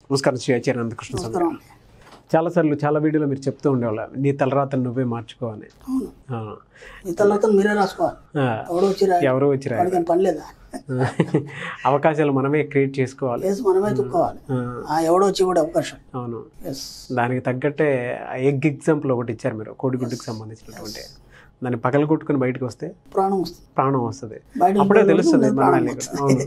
నమస్కారం శ్రీ ఆచార్య నందకృష్ణ స్వామి నమస్కారం అండి చాలాసార్లు చాలా వీడియోలో మీరు చెప్తూ ఉండేవాళ్ళ నీ తలరాతను నువ్వే మార్చుకోవాలి అవును ఆ. ఈ తర్వాత మీరే రాసుకోవాలి ఆ. ఎవడో వచ్చి రా- ఎవరో వచ్చిరా వాడికి పని లేదా అవకాశాలు మనమే క్రియేట్ చేసుకోవాలి వేసి మనమే తుక్కోవాలి ఆ, ఆ ఎవడో వచ్చి కూడా అవకాశం అవును ఎస్ దానికి తగ్గట్టే ఎగ్ ఎగ్జాంపుల్ ఒకటి ఇచ్చారు మీరు కోడిగుడ్డుకి సంబంధించినటువంటి దాన్ని పగల కొట్టుకుని బయటకు వస్తే ప్రాణం వస్తుంది ప్రాణం వస్తుంది బయట అప్పుడే ఉండే తెలుస్తుంది రోజు మన ప్రాణం వాళ్ళకి కూడా. అవును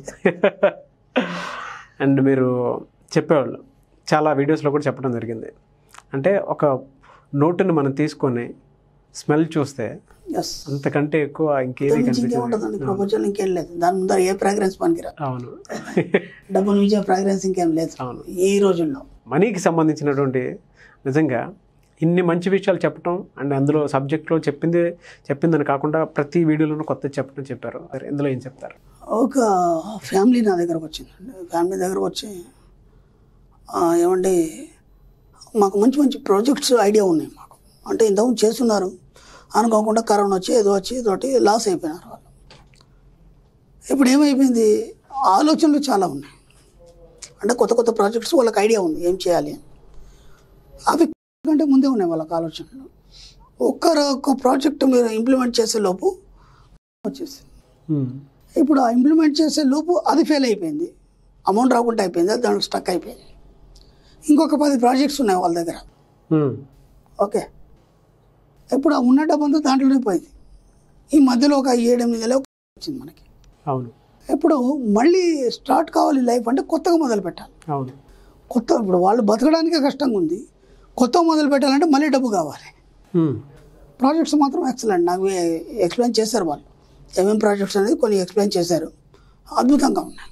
అండ్ మీరు చెప్పేవాళ్ళు చాలా వీడియోస్లో కూడా చెప్పడం జరిగింది అంటే ఒక నోటుని మనం తీసుకొని స్మెల్ చూస్తే ఎస్ అంతకంటే ఎక్కువ ఇంకేది ఇంకేం కనిపించదు ఉంటుందండి ప్రపంచంలో ఇంకేం లేదు దాని ముందర ఏ ఫ్రాగ్రెన్స్ పనికిరా అవును డబ్బులు మించే ఫ్రాగ్రెన్స్ ఇంకేం లేదు అవును ఈ రోజుల్లో మనీకి సంబంధించినటువంటి నిజంగా ఇన్ని మంచి విషయాలు చెప్పడం అండ్ అందులో సబ్జెక్ట్లో చెప్పింది చెప్పిందని కాకుండా ప్రతి వీడియోలోనూ కొత్త చెప్పడం చెప్పారు మరి ఇందులో ఏం చెప్తారు ఒక ఫ్యామిలీ నా దగ్గరకు వచ్చిందండి ఫ్యామిలీ దగ్గరకు వచ్చి "ఆ, ఏమండి మాకు మంచి మంచి ప్రాజెక్ట్స్ ఐడియా ఉన్నాయి మాకు అంటే ఇంతకుముందు చేస్తున్నారు అనుకోకుండా కరోనా వచ్చి ఏదో వచ్చి తోటి లాస్ అయిపోయినారు వాళ్ళు ఇప్పుడు ఏమైపోయింది ఆలోచనలు చాలా ఉన్నాయి అంటే కొత్త కొత్త ప్రాజెక్ట్స్ వాళ్ళకి ఐడియా ఉంది ఏం చేయాలి అని అవి కంటే ముందే ఉన్నాయి వాళ్ళకి ఆలోచనలు ఒక్కరు ఒక్క ప్రాజెక్ట్ మీరు ఇంప్లిమెంట్ చేసే లోపు వచ్చేసింది ఇప్పుడు ఆ ఇంప్లిమెంట్ చేసే లోపు అది ఫెయిల్ అయిపోయింది అమౌంట్ రాకుండా అయిపోయింది అది దానికి స్టక్ అయిపోయింది ఇంకొక పది ప్రాజెక్ట్స్ ఉన్నాయి వాళ్ళ దగ్గర ఓకే ఇప్పుడు ఆ ఉన్న డబ్బంతా దాంట్లోనే పోయింది ఈ మధ్యలో ఒక ఏడెనిమిది నెలలు వచ్చింది మనకి అవును ఇప్పుడు మళ్ళీ స్టార్ట్ కావాలి లైఫ్ అంటే కొత్తగా మొదలు పెట్టాలి అవును కొత్త ఇప్పుడు వాళ్ళు బతకడానికే కష్టంగా ఉంది కొత్తగా మొదలు పెట్టాలంటే మళ్ళీ డబ్బు కావాలి ఉమ్. ప్రాజెక్ట్స్ మాత్రం ఎక్సలెంట్ నాకు ఎక్స్ప్లెయిన్ చేశారు వాళ్ళు ఏమేమి ప్రాజెక్ట్స్ అనేది కొన్ని ఎక్స్ప్లెయిన్ చేశారు అద్భుతంగా ఉన్నాయి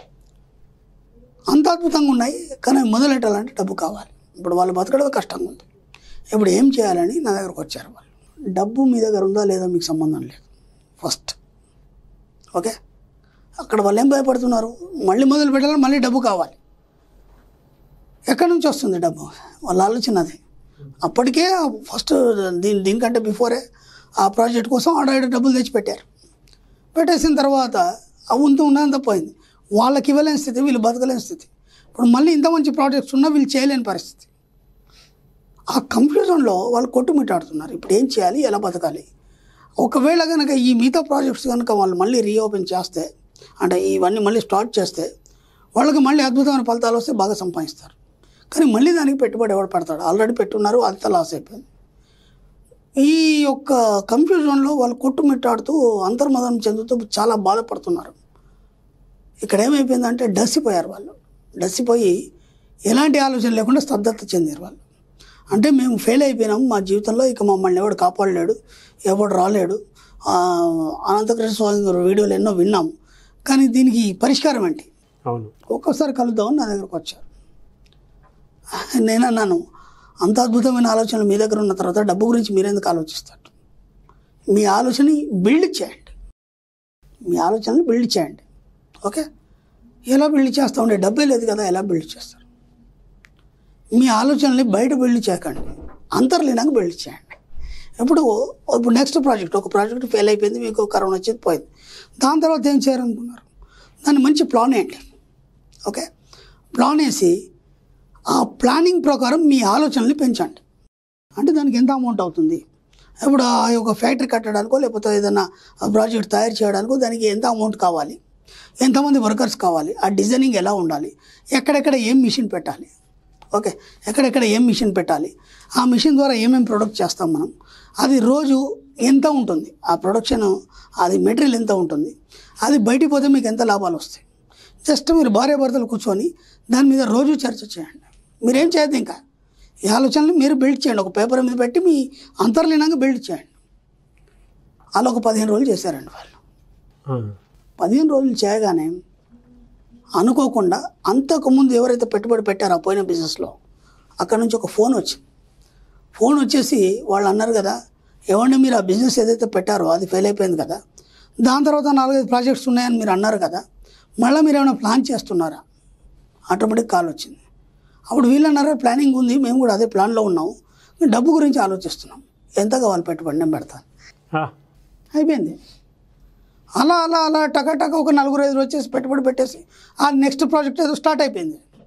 అంత అద్భుతంగా ఉన్నాయి కానీ మొదలెట్టాలంటే డబ్బు కావాలి ఇప్పుడు వాళ్ళు బతకడం కష్టంగా ఉంది ఇప్పుడు ఏం చేయాలని నా దగ్గరకు వచ్చారు వాళ్ళు డబ్బు మీ దగ్గర ఉందా లేదా మీకు సంబంధం లేదు ఫస్ట్ ఓకే అక్కడ వాళ్ళు ఏం భయపడుతున్నారు మళ్ళీ మొదలు పెట్టాలని మళ్ళీ డబ్బు కావాలి ఎక్కడి నుంచి వస్తుంది డబ్బు వాళ్ళ ఆలోచన అది అప్పటికే ఫస్ట్ దీని దీనికంటే బిఫోరే ఆ ప్రాజెక్ట్ కోసం ఆడ ఈడ డబ్బులు తెచ్చి పెట్టారు పెట్టేసిన తర్వాత ఆ ఉంటూ ఉన్నంత పోయింది వాళ్ళకి ఇవ్వలేని స్థితి వీళ్ళు బతకలేని స్థితి ఇప్పుడు మళ్ళీ ఇంత మంచి ప్రాజెక్ట్స్ ఉన్నా వీళ్ళు చేయలేని పరిస్థితి ఆ కన్ఫ్యూజన్లో వాళ్ళు కొట్టుమిట్టాడుతున్నారు ఇప్పుడు ఏం చేయాలి ఎలా బతకాలి ఒకవేళ కనుక ఈ మిగతా ప్రాజెక్ట్స్ కనుక వాళ్ళు మళ్ళీ రీఓపెన్ చేస్తే అంటే ఇవన్నీ మళ్ళీ స్టార్ట్ చేస్తే వాళ్ళకి మళ్ళీ అద్భుతమైన ఫలితాలు వస్తే బాగా సంపాదిస్తారు కానీ మళ్ళీ దానికి పెట్టుబడి ఎవడు పెడతాడు ఆల్రెడీ పెట్టున్నారు అంతా లాస్ అయిపోయింది ఈ యొక్క కన్ఫ్యూజన్లో వాళ్ళు కొట్టుమిట్టాడుతూ అంతర్మదనం చెందుతూ చాలా బాధపడుతున్నారు ఇక్కడ ఏమైపోయిందంటే డసిపోయారు వాళ్ళు డసిపోయి ఎలాంటి ఆలోచన లేకుండా స్తబ్దత చెందారు వాళ్ళు అంటే మేము ఫెయిల్ అయిపోయినాము మా జీవితంలో ఇక మమ్మల్ని ఎవడు కాపాడలేడు ఎవడు రాలేడు ఆ, అనంతకృష్ణ స్వామి గారి వీడియోలు ఎన్నో విన్నాము కానీ దీనికి పరిష్కారం ఏంటి అవును ఒక్కసారి కలుద్దామని నా దగ్గరకు వచ్చారు నేను అన్నాను అంత అద్భుతమైన ఆలోచనలు మీ దగ్గర ఉన్న తర్వాత డబ్బు గురించి మీరెందుకు ఆలోచిస్తారు మీ ఆలోచనని బిల్డ్ చేయండి మీ ఆలోచనని బిల్డ్ చేయండి ఓకే ఎలా బిల్డ్ చేస్తా ఉండే డబ్బే లేదు కదా ఎలా బిల్డ్ చేస్తారు మీ ఆలోచనల్ని బయట బిల్డ్ చేయకండి అంతర్లీనంగా బిల్డ్ చేయండి ఇప్పుడు ఇప్పుడు నెక్స్ట్ ప్రాజెక్ట్ ఒక ప్రాజెక్ట్ ఫెయిల్ అయిపోయింది మీకు కరోనా వచ్చేది పోయింది దాని తర్వాత ఏం చేయాలనుకున్నారు దాన్ని మంచి ప్లాన్ వేయండి ఓకే ప్లాన్ వేసి ఆ ప్లానింగ్ ప్రకారం మీ ఆలోచనల్ని పెంచండి అంటే దానికి ఎంత అమౌంట్ అవుతుంది ఇప్పుడు ఆ యొక్క ఫ్యాక్టరీ కట్టడానికో లేకపోతే ఏదైనా ప్రాజెక్ట్ తయారు చేయడానికో దానికి ఎంత అమౌంట్ కావాలి ఎంతమంది వర్కర్స్ కావాలి ఆ డిజైనింగ్ ఎలా ఉండాలి ఎక్కడెక్కడ ఏం మిషన్ పెట్టాలి ఓకే ఎక్కడెక్కడ ఏం మిషన్ పెట్టాలి ఆ మిషన్ ద్వారా ఏమేమి ప్రొడక్ట్ చేస్తాం మనం అది రోజు ఎంత ఉంటుంది ఆ ప్రొడక్షన్ అది మెటీరియల్ ఎంత ఉంటుంది అది బయటికి పోతే మీకు ఎంత లాభాలు వస్తాయి జస్ట్ మీరు భార్య భర్తలు కూర్చొని దాని మీద రోజు చర్చ చేయండి మీరేం చేయద్దు ఇంకా ఈ ఆలోచనలు మీరు బిల్డ్ చేయండి ఒక పేపర్ మీద పెట్టి మీ అంతర్లీనంగా బిల్డ్ చేయండి అలా ఒక పదిహేను రోజులు చేశారండి వాళ్ళు ఆ. పదిహేను రోజులు చేయగానే అనుకోకుండా అంతకుముందు ఎవరైతే పెట్టుబడి పెట్టారో ఆ పోయిన బిజినెస్లో అక్కడ నుంచి ఒక ఫోన్ వచ్చింది ఫోన్ వచ్చేసి వాళ్ళు అన్నారు కదా ఏమండి మీరు ఆ బిజినెస్ ఏదైతే పెట్టారో అది ఫెయిల్ అయిపోయింది కదా దాని తర్వాత నాలుగైదు ప్రాజెక్ట్స్ ఉన్నాయని మీరు అన్నారు కదా మళ్ళీ మీరు ఏమైనా ప్లాన్ చేస్తున్నారా ఆటోమేటిక్ కాల్ వచ్చింది అప్పుడు వీళ్ళు అన్నారు ప్లానింగ్ ఉంది మేము కూడా అదే ప్లాన్లో ఉన్నాము మేము డబ్బు గురించి ఆలోచిస్తున్నాం ఎంత కావాలి పెట్టుబడి నేను పెడతాను ఆ. అయిపోయింది అలా అలా అలా టక టక ఒక నలుగురు ఐదు వచ్చేసి పెట్టుబడి పెట్టేసి ఆ నెక్స్ట్ ప్రాజెక్ట్ ఏదో స్టార్ట్ అయిపోయింది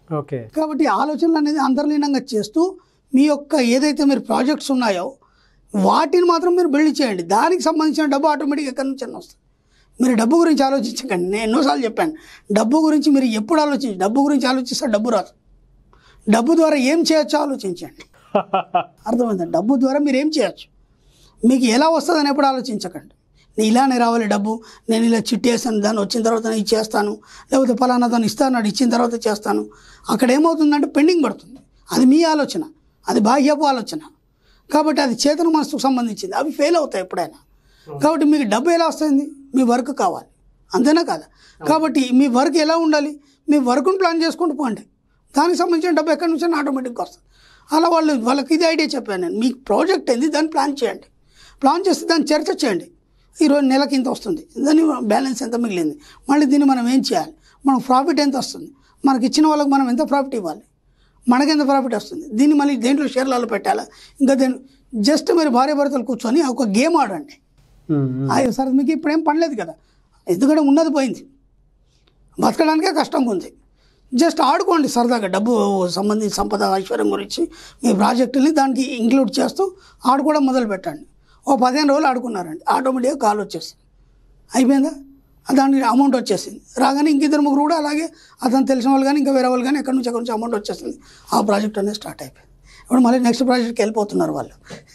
ఓకే కాబట్టి ఆలోచనలు అనేది అంతర్లీనంగా చేస్తూ మీ యొక్క ఏదైతే మీరు ప్రాజెక్ట్స్ ఉన్నాయో వాటిని మాత్రం మీరు బిల్డ్ చేయండి దానికి సంబంధించిన డబ్బు ఆటోమేటిక్గా ఎక్కడి నుంచి అన్న వస్తుంది మీరు డబ్బు గురించి ఆలోచించకండి నేను ఎన్నోసార్లు చెప్పాను డబ్బు గురించి మీరు ఎప్పుడు ఆలోచించి డబ్బు గురించి ఆలోచిస్తే డబ్బు రాదు డబ్బు ద్వారా ఏం చేయొచ్చో ఆలోచించండి అర్థమైందా డబ్బు ద్వారా మీరు ఏం చేయొచ్చు మీకు ఎలా వస్తుందని ఎప్పుడు ఆలోచించకండి నేను ఇలానే రావాలి డబ్బు నేను ఇలా చిట్టేసాను దాన్ని వచ్చిన తర్వాత నేను ఇచ్చేస్తాను లేకపోతే ఫలానా దాన్ని ఇస్తాను అది ఇచ్చిన తర్వాత చేస్తాను అక్కడ ఏమవుతుందంటే పెండింగ్ పడుతుంది అది మీ ఆలోచన అది బాహ్యపు ఆలోచన కాబట్టి అది చేతన మనసుకు సంబంధించింది అవి ఫెయిల్ అవుతాయి ఎప్పుడైనా కాబట్టి మీకు డబ్బు ఎలా వస్తుంది మీ వర్క్ కావాలి అంతేనా కాదా కాబట్టి మీ వర్క్ ఎలా ఉండాలి మీ వర్క్ను ప్లాన్ చేసుకుంటూ పోండి దానికి సంబంధించిన డబ్బు ఎక్కడి నుంచి ఆటోమేటిక్గా వస్తుంది అలా వాళ్ళు వాళ్ళకి ఇది ఐడియా చెప్పాను నేను మీ ప్రాజెక్ట్ ఏంది దాన్ని ప్లాన్ చేయండి ప్లాన్ చేస్తే దాన్ని చర్చ చేయండి ఈరోజు నెలకి ఇంత వస్తుంది దాని బ్యాలెన్స్ ఎంత మిగిలింది మళ్ళీ దీన్ని మనం ఏం చేయాలి మనకు ప్రాఫిట్ ఎంత వస్తుంది మనకి ఇచ్చిన వాళ్ళకి మనం ఎంత ప్రాఫిట్ ఇవ్వాలి మనకి ఎంత ప్రాఫిట్ వస్తుంది దీన్ని మళ్ళీ దేంట్లో షేర్లలో పెట్టాలా ఇంకా దేని జస్ట్ మీరు భార్య భర్తలు కూర్చొని ఒక గేమ్ ఆడండి ఉమ్, ఉమ్. అయ్యో సార్ మీకు ఇప్పుడు ఏం పనిలేదు కదా ఎందుకంటే ఉన్నది పోయింది బతకడానికే కష్టంగా ఉంది జస్ట్ ఆడుకోండి సరదాగా డబ్బు సంబంధించి సంపద ఐశ్వర్యం గురించి మీ ప్రాజెక్టుని దానికి ఇంక్లూడ్ చేస్తూ ఆడుకోవడం మొదలు పెట్టండి ఓ పదిహేను రోజులు ఆడుకున్నారండి ఆటోమేటిక్గా కాల్ వచ్చేసింది అయిపోయిందా దానికి అమౌంట్ వచ్చేసింది రాగానే ఇంకిద్దరు ముగ్గురు కూడా అలాగే అతను తెలిసిన వాళ్ళు కానీ ఇంకా వేరే వాళ్ళు కానీ ఎక్కడి నుంచి ఎక్కడి నుంచి అమౌంట్ వచ్చేసింది ఆ ప్రాజెక్ట్ అనేది స్టార్ట్ అయిపోయింది ఇప్పుడు మళ్ళీ నెక్స్ట్ ప్రాజెక్ట్కి వెళ్ళిపోతున్నారు వాళ్ళు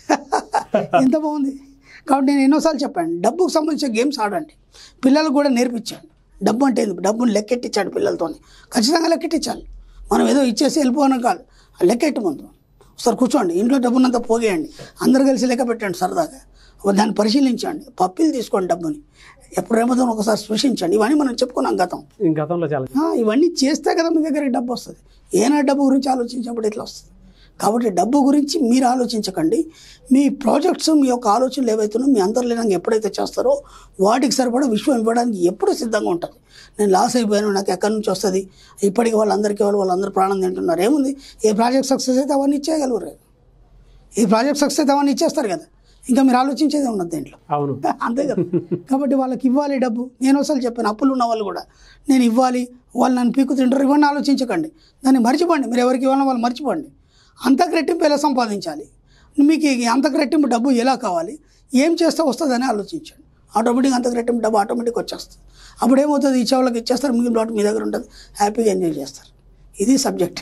ఎంత బాగుంది కాబట్టి నేను ఎన్నోసార్లు చెప్పాను డబ్బుకు సంబంధించిన గేమ్స్ ఆడండి పిల్లలకు కూడా నేర్పించండి డబ్బు అంటే ఏంది? డబ్బుని లెక్కెట్టించాడు పిల్లలతోని ఖచ్చితంగా లెక్కెట్టించాలి మనం ఏదో ఇచ్చేసి వెళ్ళిపోవడం కాదు లెక్కెట్టి ముందు ఒకసారి కూర్చోండి ఇంట్లో డబ్బునంతా పోగేయండి అందరు కలిసి లెక్క పెట్టండి సరదాగా దాన్ని పరిశీలించండి పప్పిలు తీసుకోండి డబ్బుని ఎప్పుడేమో ఒకసారి సృష్టించండి ఇవన్నీ మనం చెప్పుకున్నాం గతం ఈ గతంలో చాలా ఆ, ఇవన్నీ చేస్తే కదా మీ దగ్గర డబ్బు వస్తుంది ఏనా డబ్బు గురించి ఆలోచించినప్పుడు ఇట్లా వస్తుంది కాబట్టి డబ్బు గురించి మీరు ఆలోచించకండి మీ ప్రాజెక్ట్స్ మీ యొక్క ఆలోచనలు ఏవైతున్నాయో మీ అంతర్లీనంగా ఎప్పుడైతే చేస్తారో వాటికి సరిపడా విశ్వం ఇవ్వడానికి ఎప్పుడు సిద్ధంగా ఉంటుంది నేను లాస్ అయిపోయాను నాకు ఎక్కడి నుంచి వస్తుంది ఇప్పటికి వాళ్ళందరికీ వాళ్ళు వాళ్ళందరూ ప్రాణం తింటున్నారు ఏముంది ఏ ప్రాజెక్ట్ సక్సెస్ అయితే అవన్నీ ఇచ్చేయగలరు ఈ ప్రాజెక్ట్ సక్సెస్ అయితే అవన్నీ ఇచ్చేస్తారు కదా ఇంకా మీరు ఆలోచించేది ఉన్నది దీంట్లో అవును అంతే కదా కాబట్టి వాళ్ళకి ఇవ్వాలి డబ్బు నేను ఒకసారి చెప్పాను అప్పులు ఉన్న వాళ్ళు కూడా నేను ఇవ్వాలి వాళ్ళు నన్ను పీకు తింటారు ఇవన్నీ ఆలోచించకండి దాన్ని మర్చిపోండి మీరు ఎవరికి ఇవ్వాలో వాళ్ళు మర్చిపోండి అంతకు రెట్టింపు ఎలా సంపాదించాలి మీకు ఈ అంతకు రెట్టింపు డబ్బు ఎలా కావాలి ఏం చేస్తే వస్తుందని ఆలోచించండి ఆటోమేటిక్గా అంతకు రెట్టింపు డబ్బు ఆటోమేటిక్ వచ్చేస్తుంది అప్పుడు ఏమవుతుంది ఇచ్చే వాళ్ళకి ఇచ్చేస్తారు మిగిలిన వాటి మీ దగ్గర ఉంటుంది హ్యాపీగా ఎంజాయ్ చేస్తారు ఇది సబ్జెక్ట్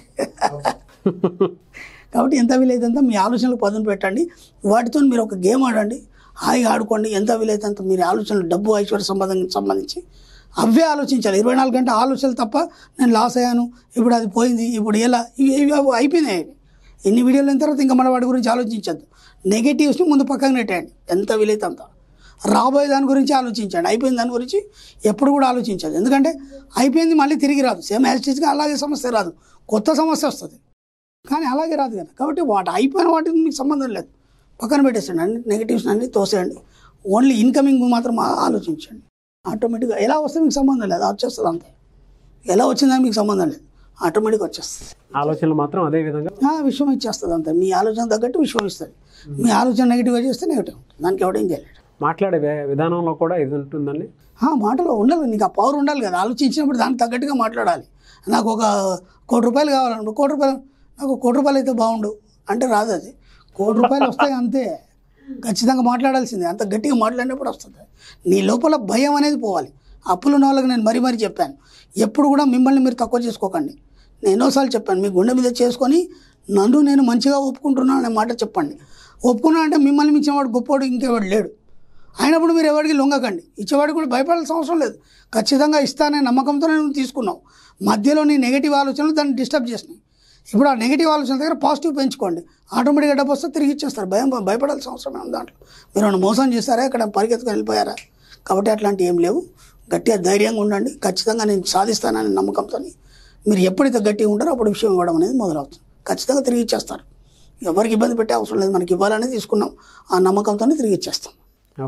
కాబట్టి ఎంత వీలైతే మీ ఆలోచనలు పదును పెట్టండి వాటితో మీరు ఒక గేమ్ ఆడండి హాయిగా ఆడుకోండి ఎంత వీలైతే అంత మీరు ఆలోచనలు డబ్బు ఐశ్వర్య సంబంధం సంబంధించి అవే ఆలోచించాలి ఇరవై నాలుగు గంటల ఆలోచనలు తప్ప నేను లాస్ అయ్యాను ఇప్పుడు అది పోయింది ఇప్పుడు ఎలా ఇవి ఇవి అవి అయిపోయినాయి ఇవి. ఎన్ని వీడియోలు అయిన తర్వాత ఇంకా మన వాటి గురించి ఆలోచించద్దు నెగిటివ్స్ని ముందు పక్కన నెట్టేయండి ఎంత వీలైతే అంత రాబోయే దాని గురించి ఆలోచించండి అయిపోయిన దాని గురించి ఎప్పుడు కూడా ఆలోచించదు ఎందుకంటే అయిపోయింది మళ్ళీ తిరిగి రాదు సేమ్ యాజిటీస్గా అలాగే సమస్య రాదు కొత్త సమస్య వస్తుంది కానీ అలాగే రాదు కదా కాబట్టి వాటి అయిపోయిన వాటికి మీకు సంబంధం లేదు పక్కన పెట్టేసండి అన్ని నెగిటివ్స్ అన్ని తోసేయండి ఓన్లీ ఇన్కమింగ్ మాత్రం ఆ- ఆలోచించండి ఆటోమేటిక్గా ఎలా వస్తే మీకు సంబంధం లేదు అది వచ్చేస్తుంది అంతే ఎలా వచ్చిందని మీకు సంబంధం లేదు ఆటోమేటిక్గా వచ్చేస్తుంది ఆలోచనలు మాత్రం అదే విధంగా ఆ, విశ్వం ఇచ్చేస్తుంది అంతే మీ ఆలోచన తగ్గట్టు విశ్వం ఇస్తుంది మీ ఆలోచన నెగిటివ్గా చేస్తే నెగిటివ్ ఉంటుంది దానికి ఎవడేం చేయలేడు మాట్లాడే వే- విధానంలో కూడా ఇది ఉంటుందండి ఆ, మాటలో ఉండాలి నీకు ఆ పవర్ ఉండాలి కదా ఆలోచించినప్పుడు దానికి తగ్గట్టుగా మాట్లాడాలి నాకు ఒక కోటి రూపాయలు కావాలనుకో కోటి రూపాయలు నాకు కోటి రూపాయలు అయితే బాగుండు అంటే రాదు అది కోటి రూపాయలు వస్తాయి అంతే ఖచ్చితంగా మాట్లాడాల్సిందే అంత గట్టిగా మాట్లాడినప్పుడు వస్తుంది నీ లోపల భయం అనేది పోవాలి అప్పులు ఉన్న వాళ్ళకి నేను మరీ మరీ చెప్పాను ఎప్పుడు కూడా మిమ్మల్ని మీరు తక్కువ చేసుకోకండి నేను ఎన్నోసార్లు చెప్పాను మీ గుండె మీద చేసుకొని నన్ను నేను మంచిగా ఒప్పుకుంటున్నాను అనే మాట చెప్పండి ఒప్పుకున్నా అంటే మిమ్మల్ని మించిన వాడు గొప్పవాడు ఇంకెవాడు లేడు అయినప్పుడు మీరు ఎవరికి లొంగకండి ఇచ్చేవాడికి కూడా భయపడాల్సిన అవసరం లేదు ఖచ్చితంగా ఇస్తానే నమ్మకంతోనే నువ్వు తీసుకున్నావు మధ్యలో నీ నెగిటివ్ ఆలోచనలు దాన్ని డిస్టర్బ్ చేసినాయి ఇప్పుడు ఆ నెగిటివ్ ఆలోచన దగ్గర పాజిటివ్ పెంచుకోండి ఆటోమేటిక్గా డబ్బు వస్తే తిరిగి ఇచ్చేస్తారు భయం భయపడాల్సిన అవసరం ఏముంది దాంట్లో మీరు ఏమైనా మోసం చేస్తారా ఇక్కడ పరిగెత్తుకొని వెళ్ళిపోయారా కాబట్టి అట్లాంటివి ఏం లేవు గట్టిగా ధైర్యంగా ఉండండి ఖచ్చితంగా నేను సాధిస్తానని నమ్మకంతో మీరు ఎప్పుడైతే గట్టిగా ఉంటారో అప్పుడు విషయం ఇవ్వడం అనేది మొదలవుతుంది ఖచ్చితంగా తిరిగి ఇచ్చేస్తారు ఎవరికి ఇబ్బంది పెట్టే అవసరం లేదు మనకి ఇవ్వాలని తీసుకున్నాం ఆ నమ్మకంతోనే తిరిగి ఇచ్చేస్తాం ఓ.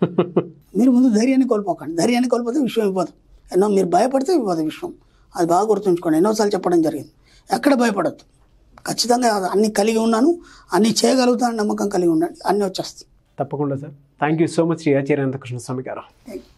మీరు ముందు ధైర్యాన్ని కోల్పోకండి ధైర్యాన్ని కోల్పోతే విశ్వం ఇవ్వదు ఎన్నో మీరు భయపడితే ఇవ్వదు విశ్వం అది బాగా గుర్తుంచుకోండి ఎన్నోసార్లు చెప్పడం జరిగింది ఎక్కడ భయపడద్దు ఖచ్చితంగా అన్ని కలిగి ఉన్నాను అన్ని చేయగలుగుతాను నమ్మకం కలిగి ఉండండి అన్నీ వచ్చేస్తాయి తప్పకుండా sir thank you so much Shri Acharya Krishna Swamy గారు థ్యాంక్ యూ